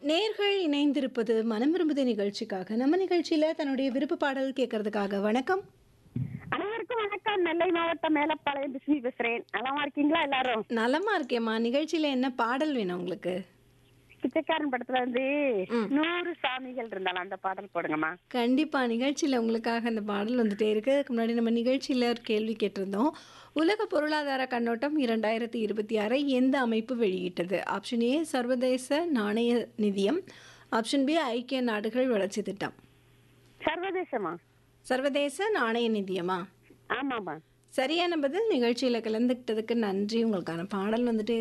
நேர்கள் இணைந்திருப்பது மனம் விரும்புத நிகழ்ச்சிக்காக நம்ம நிகழ்ச்சியில தன்னுடைய விருப்ப பாடல் கேட்கறதுக்காக வணக்கம் அனைவருக்கும் வணக்கம் நெல்லை மாவட்டம் மேலப்பாளையம் பிஸ்மி பேசுறேன் நலமா இருக்கீங்களா எல்லாரும் நலமா இருக்கேம்மா நிகழ்ச்சியில என்ன பாடல் வேணும் உங்களுக்கு பிச்சைக்காரன் படத்துல வந்து நூறு சாமிகள் இருந்தாலும் அந்த பாடல் போடுங்கம்மா கண்டிப்பா நிகழ்ச்சியில உங்களுக்காக அந்த பாடல் வந்துட்டே இருக்கு அதுக்கு முன்னாடி நம்ம நிகழ்ச்சியில ஒரு கேள்வி கேட்டிருந்தோம் உலக பொருளாதார கண்ணோட்டம் இரண்டாயிரத்தி இருபத்தி ஆறை எந்த அமைப்பு வெளியிட்டது ஆப்ஷன் ஏ சர்வதேச நாணய நிதியம் ஆப்ஷன் பி ஐக்கிய நாடுகள் வளர்ச்சி திட்டம் சர்வதேசமா சர்வதேச நாணய நிதியமா ஆமாமா சரியான பதில் நிகழ்ச்சியில் கலந்துக்கிட்டதுக்கு நன்றி உங்களுக்கான பாடல் வந்துட்டு